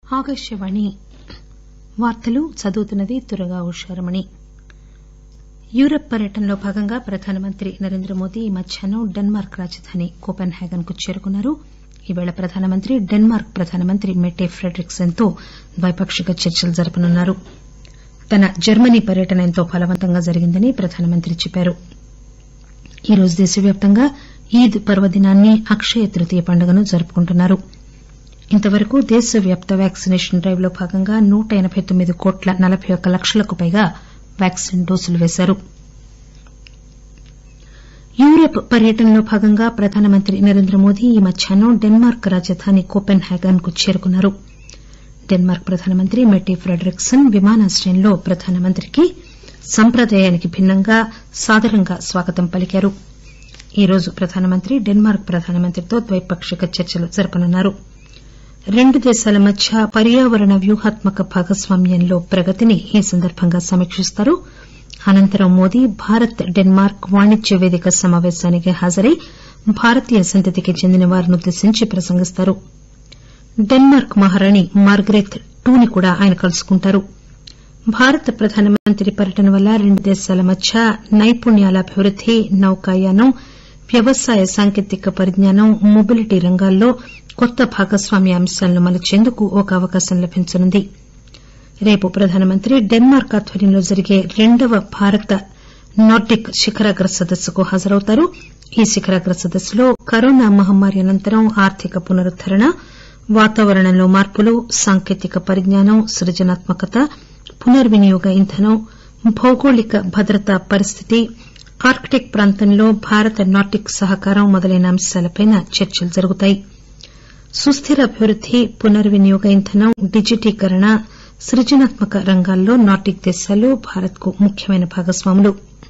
ఆకాశవాణి వార్తలు చదువుతున్నది దుర్గా ఉషారమణి యూరప్ పర్యటనలో భాగంగా ప్రధానమంత్రి నరేంద్రమోదీ ఈ మధ్యాహ్నం డెన్మార్క్ రాజధాని కోపెన్ హేగన్ కు చేరుకున్నారు ఈరోజు ప్రధానమంత్రి డెన్మార్క్ ప్రధానమంత్రి మెటే ఫ్రెడరిక్సెన్ తో ద్వైపాక్షిక చర్చలు జరపనున్నారు తన జర్మనీ పర్యటన ఎంతో ఫలవంతంగా జరిగిందని ప్రధానమంత్రి చెప్పారు ఈరోజు దేశవ్యాప్తంగా ఈద్ పర్వదినాన్ని అక్షయ తృతీయ పండుగను జరుపుకుంటున్నారు ఇంతవరకు దేశవ్యాప్త వ్యాక్సినేషన్ డ్రెవ్ లో భాగంగా నూట ఎనబై తొమ్మిది కోట్ల నలబై ఒక్క లక్షలకు పైగా వ్యాక్సిన్ డోసులు పేశారు యూరప్ పర్యటనలో భాగంగా ప్రధానమంత్రి నరేంద్రమోదీ ఈ మధ్యాహ్నం డెన్మార్క్ రాజధాని కోపెన్ హేగన్ కు చేరుకున్నారు డెన్మార్క్ ప్రధానమంత్రి మెటే ఫ్రెడరిక్సన్ విమానాశ్రయంలో ప్రధానమంత్రికి సంప్రదాయానికి భిన్నంగా సాదరంగా స్వాగతం పలికారు ఈరోజు ప్రధానమంత్రి డెన్మార్క్ ప్రధానమంత్రితో ద్వైపాక్షిక చర్చలు జరపనున్నారు రెండు దేశాల మధ్య పర్యావరణ వ్యూహాత్మక భాగస్వామ్యంలో ప్రగతిని ఈ సందర్బంగా సమీకిస్తారు అనంతరం మోదీ భారత్ డెన్మార్క్ వాణిజ్య పేదిక సమాపేశానికి హాజరై భారతీయ సంతతికి చెందిన వారినుద్దేశించి ప్రసంగిస్తారు డెన్మార్క్ మహారాణి మార్గరెత్ టూ ని కూడా ఆయన కలుసుకుంటారు భారత ప్రధానమంత్రి పర్యటన వల్ల రెండు దేశాల మధ్య నైపుణ్యాల అభివృద్ది నౌకాయానం వ్యవసాయ సాంకేతిక పరిజ్ఞానం మొబిలిటీ రంగాల్లో కొత్త భాగస్వామ్య అంశాలను మలచేందుకు ఒక అవకాశం లభించనుంది రేపు ప్రధానమంత్రి డెన్మార్క్ ఆధ్వర్యంలో జరిగే రెండవ భారత నార్డిక్ శిఖరాగ్ర సదస్సుకు హాజరవుతారు ఈ శిఖరాగ్ర సదస్సులో కరోనా మహమ్మారి అనంతరం ఆర్థిక పునరుద్దరణ వాతావరణంలో మార్పులు సాంకేతిక పరిజ్ఞానం సృజనాత్మకత పునర్వినియోగ ఇంధనం భౌగోళిక భద్రతా పరిస్థితి ఆర్కిటిక్ ప్రాంతంలో భారత నార్డిక్ సహకారం మొదలైన అంశాలపై చర్చలు జరుగుతాయి సుస్దిర అభివృద్ది పునర్వినియోగ ఇంధనం డిజిటీకరణ సృజనాత్మక రంగాల్లో నార్డిక్ దేశాలు భారత్ కు ముఖ్యమైన భాగస్వాములు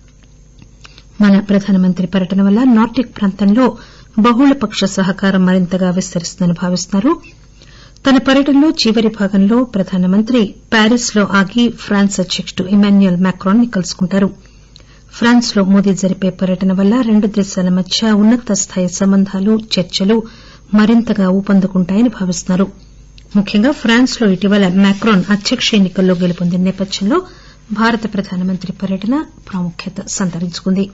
మన ప్రధానమంత్రి పర్యటన వల్ల నార్డిక్ ప్రాంతంలో బహుళపక్ష సహకారం మరింతగా విస్తరిస్తుందని భావిస్తున్నారు తన పర్యటనలో చివరి భాగంలో ప్రధానమంత్రి ప్యారిస్ లో ఆగి ఫ్రాన్స్ అధ్యకుడు ఇమాన్యుయల్ మాక్రాన్ ని కలుసుకుంటారు ఫ్రాన్స్ లో మోదీ జరిపే పర్యటన వల్ల రెండు దేశాల మధ్య ఉన్నత స్థాయి సంబంధాలు చర్చలు మరింతగా ఊపందుకుంటాయని భావిస్తున్నారు ముఖ్యంగా ఫ్రాన్స్ లో ఇటీవల మాక్రాన్ అధ్యక్ష ఎన్ని కల్లో గెలుపొందిన నేపథ్యంలో భారత ప్రధానమంత్రి పర్యటన ప్రాముఖ్యత సంతరించుకుంది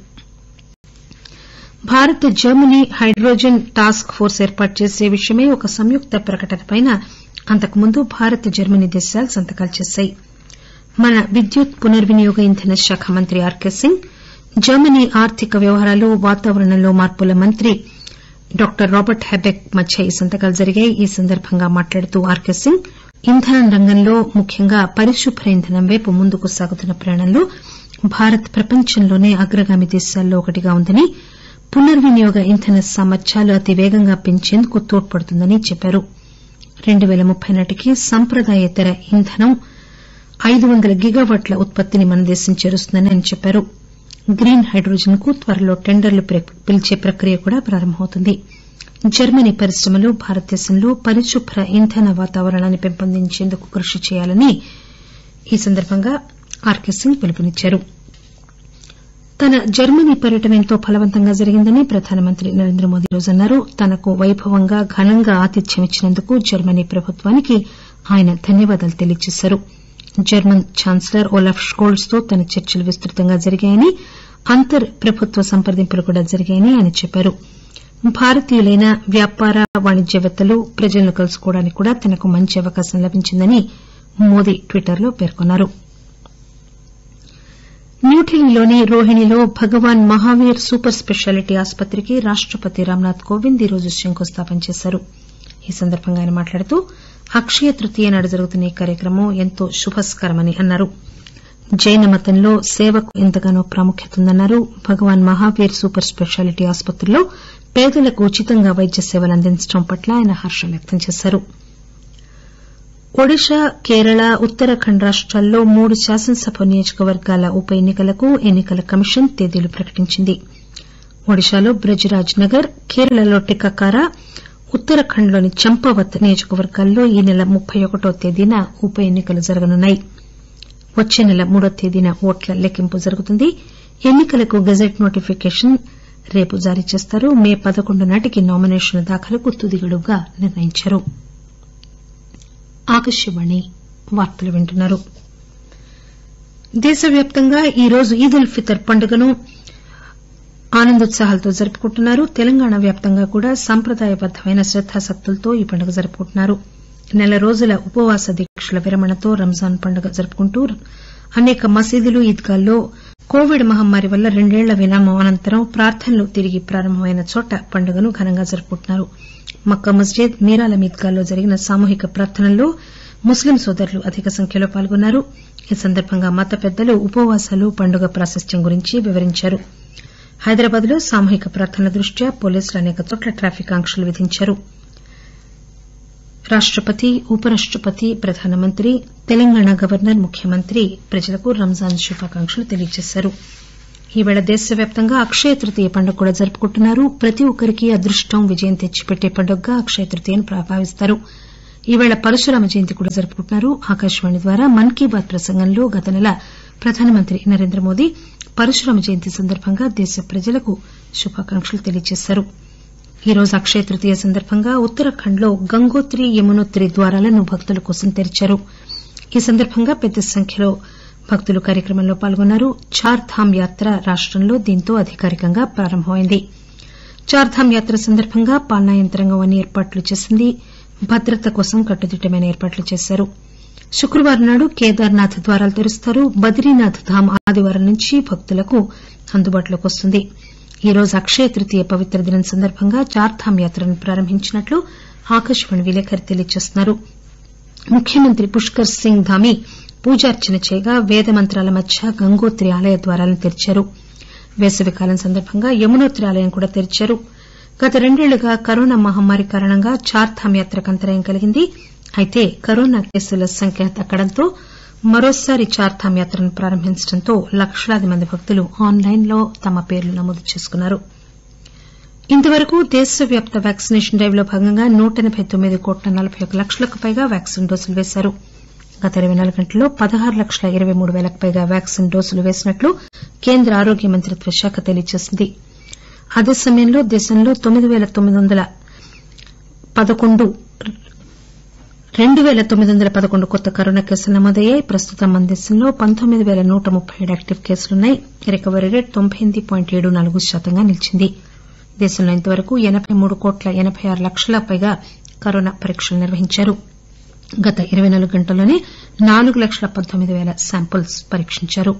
Bharat Germany hydrogen task force ఏర్పాటు చేసే విషయమై ఒక సంయుక్త ప్రకటనపై అంతకుముందు భారత్ జర్మనీ దేశాలు సంతకాలు చేశాయి మన విద్యుత్ పునర్వినియోగ ఇంధన శాఖ మంత్రి ఆర్కే సింగ్ జర్మనీ ఆర్థిక వ్యవహారాలు వాతావరణంలో మార్పుల మంత్రి డాక్టర్ రాబర్ట్ హెబెక్ మధ్య ఈ సంతకాలు జరిగాయి ఈ సందర్బంగా మాట్లాడుతూ ఆర్కే సింగ్ ఇంధనం రంగంలో ముఖ్యంగా పరిశుభ్ర ఇంధనం వైపు ముందుకు సాగుతున్న ప్రయాణంలో భారత్ ప్రపంచంలోనే అగ్రగామి దేశాల్లో ఒకటిగా ఉందని పునర్వినియోగ ఇంధన సామర్థ్యాలు అతి పేగంగా పెంచేందుకు తోడ్పడుతుందని చెప్పారు రెండు పేల ముప్పై నాటికి సంప్రదాయేతర ఇంధనం ఐదు వందల గిగావాట్ల ఉత్పత్తిని మన దేశం చేరుస్తుందని ఆయన చెప్పారు గ్రీన్ హైడ్రోజన్ కు త్వరలో టెండర్లు పిలిచే ప్రక్రియ కూడా ప్రారంభమవుతుంది జర్మనీ పరిశ్రమలు భారతదేశంలో పరిశుభ్ర ఇంధన వాతావరణాన్ని పెంపొందించేందుకు కృషి చేయాలని ఈ సందర్బంగా ఆర్కే సింగ్ పిలుపునిచ్చారు తన జర్మనీ పర్యటన ఎంతో ఫలవంతంగా జరిగిందని ప్రధానమంత్రి నరేంద్రమోదీ ఈరోజు అన్నారు తనకు వైభవంగా ఘనంగా ఆతిథ్యం ఇచ్చినందుకు జర్మనీ ప్రభుత్వానికి ఆయన ధన్యవాదాలు తెలియజేశారు జర్మన్ ఛాన్సలర్ ఓలాఫ్ స్కోల్జ్ తో తన చర్చలు విస్తృతంగా జరిగాయని అంతర్ ప్రభుత్వ సంప్రదింపులు కూడా జరిగాయని ఆయన చెప్పారు భారతీయులైన వ్యాపార వాణిజ్యవేత్తలు ప్రజలను కలుసుకోవడానికి కూడా తనకు మంచి అవకాశం లభించిందని మోదీ ట్విట్టర్ లో పేర్కొన్నారు న్యూఢిల్లీలోని రోహిణిలో భగవాన్ మహావీర్ సూపర్ స్పెషాలిటీ ఆసుపత్రికి రాష్టపతి రామ్నాథ్ కోవింద్ ఈరోజు శంకుస్థాపన చేశారు ఈ సందర్బంగా ఆయన మాట్లాడుతూ అక్షయ తృతీయ నాడు జరుగుతున్న ఈ కార్యక్రమం ఎంతో శుభస్కరమని అన్నారు జైన మతంలో సేవకు ఎంతగానో ప్రాముఖ్యత ఉందన్నారు భగవాన్ మహావీర్ సూపర్ స్పెషాలిటీ ఆసుపత్రిలో పేదలకు ఉచితంగా వైద్య సేవలు అందించడం పట్ల ఆయన హర్షం వ్యక్తం చేశారు ఒడిశా కేరళ ఉత్తరాఖండ్ రాష్టాల్లో మూడు శాసనసభ నియోజకవర్గాల ఉప ఎన్ని కలకు ఎన్ని కల కమిషన్ తేదీలు ప్రకటించింది ఒడిశాలో బ్రజ్రాజ్ నగర్ కేరళలో టికాకారా ఉత్తరాఖండ్ లోని చంపావత్ నియోజకవర్గాల్లో ఈ నెల ముప్పై ఒకటో తేదీన ఉప ఎన్ని కలు జరగనున్నాయి వచ్చే నెల మూడో తేదీన ఓట్ల లెక్కింపు జరుగుతుంది ఎన్ని కలకు గెజెట్ నోటిఫికేషన్ రేపు జారీ చేస్తారు మే పదకొండు నాటికి నామినేషన్ల దాఖలుకు తుది గడువుగా నిర్ణయించారు దేశవ్యాప్తంగా ఈరోజు ఈద్ ఉల్ ఫితర్ పండుగను ఆనందోత్సాహాలతో జరుపుకుంటున్నారు తెలంగాణ వ్యాప్తంగా కూడా సంప్రదాయబద్దమైన శ్రద్దాసక్తులతో ఈ పండుగ జరుపుకుంటున్నారు నెల రోజుల ఉపవాస దీక్షల విరమణతో రంజాన్ పండుగ జరుపుకుంటూ అనేక మసీదులు ఈద్గాల్లో కోవిడ్ మహమ్మారి వల్ల రెండేళ్ల విరామం అనంతరం ప్రార్థనలు తిరిగి ప్రారంభమైన చోట పండుగను ఘనంగా జరుపుకుంటున్నారు మక్కా మస్జిద్ మీరాలం ఈద్గాల్లో జరిగిన సామూహిక ప్రార్థనల్లో ముస్లిం సోదరులు అధిక సంఖ్యలో పాల్గొన్నారు ఈ సందర్బంగా మత పెద్దలు ఉపవాసాలు పండుగ ప్రాశస్త్యం గురించి వివరించారు హైదరాబాద్ లో సామూహిక ప్రార్థనల దృష్ట్యా పోలీసులు అనేక చోట్ల ట్రాఫిక్ ఆంక్షలు విధించారు రాష్టపతి ఉపరాష్టపతి ప్రధానమంత్రి తెలంగాణ గవర్నర్ ముఖ్యమంత్రి ప్రజలకు రంజాన్ శుభాకాంక్షలు తెలియజేశారు ఈవేళ దేశవ్యాప్తంగా అక్షయ తృతీయ పండుగ కూడా జరుపుకుంటున్నారు ప్రతి ఒక్కరికీ అదృష్టం విజయం తెచ్చిపెట్టే పండుగగా అక్షయ తృతీయను భావిస్తారు ఈవేళ పరశురామ జయంతి కూడా జరుపుకుంటున్నారు ఆకాశవాణి ద్వారా మన్ కీ బాత్ ప్రసంగంలో గత నెల ప్రధానమంత్రి నరేంద్రమోదీ పరశురామ జయంతి సందర్బంగా దేశ ప్రజలకు శుభాకాంక్షలు తెలియజేశారు ఈరోజు అక్షయ తృతీయ సందర్బంగా ఉత్తరాఖండ్ లో గంగోత్రి యమునోత్రి ద్వారాలను భక్తుల కోసం తెరిచారు ఈ సందర్బంగా పెద్ద సంఖ్యలో భక్తులు కార్యక్రమంలో పాల్గొన్నారు చార్ ధామ్ యాత్ర రాష్టంలో దీంతో అధికారికంగా ప్రారంభమైంది చార్ ధామ్ యాత్ర సందర్బంగా పాలనా యంత్రాంగం అన్ని ఏర్పాట్లు చేసింది భద్రత కోసం కట్టుదిట్టమైన ఏర్పాట్లు చేశారు శుక్రవారం నాడు కేదార్నాథ్ ద్వారాలు తెరుస్తారు బదరీనాథ్ ధామ్ ఆదివారం నుంచి భక్తులకు అందుబాటులోకి వస్తుంది ఈరోజు అక్షయ తృతీయ పవిత్ర దినం సందర్బంగా చార్ధామ్ యాత్రను ప్రారంభించినట్లు ఆకాశవాణి విలేకరి తెలియజేస్తున్నారు ముఖ్యమంత్రి పుష్కర్ సింగ్ ధామీ పూజార్చన చేయగా వేద మంత్రాల మధ్య గంగోత్రి ఆలయ ద్వారాలను తెరిచారు వేసవికాలం సందర్బంగా యమునోత్రి ఆలయం కూడా తెరిచారు గత రెండేళ్లుగా కరోనా మహమ్మారి కారణంగా చార్ధామ్ యాత్రకు అంతరాయం కలిగింది అయితే కరోనా కేసుల సంఖ్య తగ్గడంతో మరోసారి చార్ధామ్ యాత్రను ప్రారంభించడంతో లక్షలాది మంది భక్తులు ఆన్ లైన్ లో తమ పేర్లు నమోదు చేసుకున్నారు ఇంతవరకు దేశవ్యాప్త వ్యాక్సినేషన్ డ్రెవ్ లో భాగంగా నూట ఎనబై తొమ్మిది కోట్ల నలబై ఒక్క లక్షలకు పైగా వ్యాక్సిన్ డోసులు పేశారు గత ఇరవై నాలుగు గంటల్లో పదహారు లక్షల ఇరవై మూడు పేలకు పైగా వ్యాక్సిన్ డోసులు పేసినట్లు కేంద్ర ఆరోగ్య మంత్రిత్వ శాఖ తెలియజేసింది అదే సమయంలో దేశంలో తొమ్మిది పేల తొమ్మిది వందల పదకొండు రెండు పేల తొమ్మిది వందల పదకొండు కొత్త కరోనా కేసులు నమోదయ్యాయి ప్రస్తుతం మన దేశంలో పంతొమ్మిది పేల నూట ముప్పై ఏడు యాక్టివ్ కేసులున్నాయి రికవరీ రేటు తొంభై ఎనిమిది పాయింట్ ఏడు నాలుగు శాతంగా నిలిచింది దేశంలో ఇంతవరకు ఎనబై మూడు కోట్ల ఎనబై ఆరు లక్షల పైగా కరోనా పరీక్షలు నిర్వహించారు గత ఇరవై నాలుగు గంటల్లోనే నాలుగు లక్షల పంతొమ్మిది పేల శాంపిల్స్ పరీక్షించారు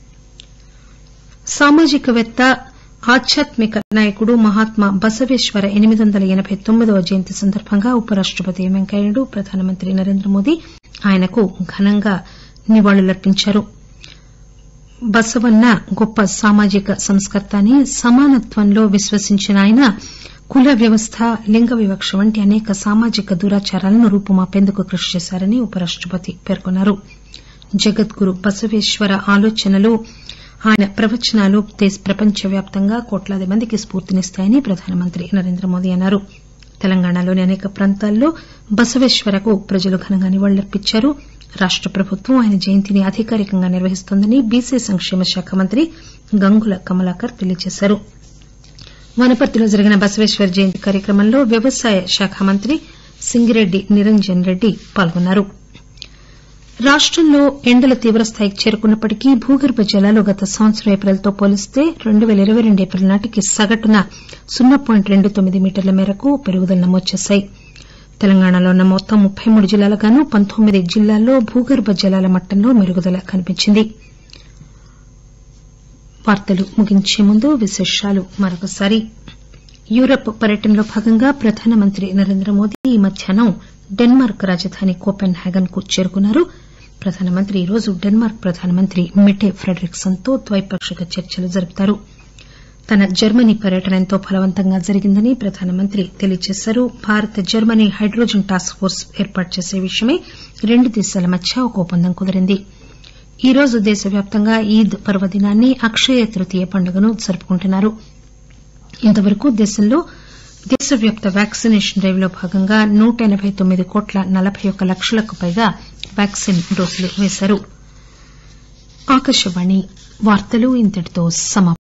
సామాజికవేత్త ఆధ్యాత్మిక నాయకుడు మహాత్మా బసవేశ్వర ఎనిమిది వందల ఎనబై తొమ్మిదవ జయంతి సందర్బంగా ఉపరాష్టపతి ఎం వెంకయ్యనాయుడు ప్రధానమంత్రి నరేంద్రమోదీ ఆయనకు ఘనంగా నివాళులర్పించారు బసవన్న గొప్ప సామాజిక సంస్కర్త అని సమానత్వంలో విశ్వసించిన ఆయన కుల వ్యవస్థ లింగ వివక్ష వంటి అనేక సామాజిక దురాచారాలను రూపుమాపేందుకు కృషి చేశారని ఉపరాష్టపతి పేర్కొన్నారు జగద్గురు బసవేశ్వర ఆలోచనలు ఆయన ప్రవచనాలు ప్రపంచవ్యాప్తంగా కోట్లాది మందికి స్పూర్తినిస్తాయని ప్రధానమంత్రి నరేంద్రమోదీ అన్నారు తెలంగాణలోని అనేక ప్రాంతాల్లో బసవేశ్వరకు ప్రజలు ఘనంగా నివాళులర్పించారు రాష్ట ప్రభుత్వం ఆయన జయంతిని అధికారికంగా నిర్వహిస్తోందని బీసీ సంక్షేమ శాఖ మంత్రి గంగుల కమలాకర్ తెలియజేశారు వనపర్తిలో జరిగిన బసవేశ్వర జయంతి కార్యక్రమంలో వ్యవసాయ శాఖ మంత్రి సింగిరెడ్డి నిరంజన్ రెడ్డి పాల్గొన్నారు రాష్టంలో ఎండల తీవ్రస్థాయికి చేరుకున్నప్పటికీ భూగర్భ జలాలు గత సంవత్సరం ఏప్రిల్తో పోలిస్తే రెండు పేల ఇరవై రెండు ఏప్రిల్ నాటికి సగటున సున్నా పాయింట్ రెండు తొమ్మిది మీటర్ల మేరకు పెరుగుదల నమోదు చేశాయి తెలంగాణలో ఉన్న మొత్తం ముప్పై మూడు జిల్లాలకు గాను పంతొమ్మిది జిల్లాల్లో భూగర్భ జలాల మట్టంలో మెరుగుదల కనిపించింది ముగించే ముందు విశేషాలు మరొకసారి యూరప్ పర్యటనలో భాగంగా ప్రధానమంత్రి నరేంద్రమోదీ ఈ మధ్యాహ్నం డెన్మార్క్ రాజధాని కోపెన్ హ్యాగన్ కు చేరుకున్నారు ప్రధానమంత్రి ఈరోజు డెన్మార్క్ ప్రధానమంత్రి మెటే ఫ్రెడరిక్సన్ తో ద్వైపాక్షిక చర్చలు జరుపుతారు తన జర్మనీ పర్యటన ఎంతో ఫలవంతంగా జరిగిందని ప్రధానమంత్రి తెలియజేశారు Bharat Germany hydrogen task force ఏర్పాటు చేసే విషయమై రెండు దేశాల మధ్య ఒక ఒప్పందం కుదిరింది ఈరోజు దేశవ్యాప్తంగా ఈద్ పర్వదినాన్ని అక్షయ తృతీయ పండుగను జరుపుకుంటున్నారు ఇంతవరకు దేశంలో దేశవ్యాప్త వ్యాక్సినేషన్ డ్రెవ్ లో భాగంగా నూట ఎనబై తొమ్మిది కోట్ల నలబై ఒక్క లక్షలకు పైగా వ్యాక్సిన్ డోసులు పేశారు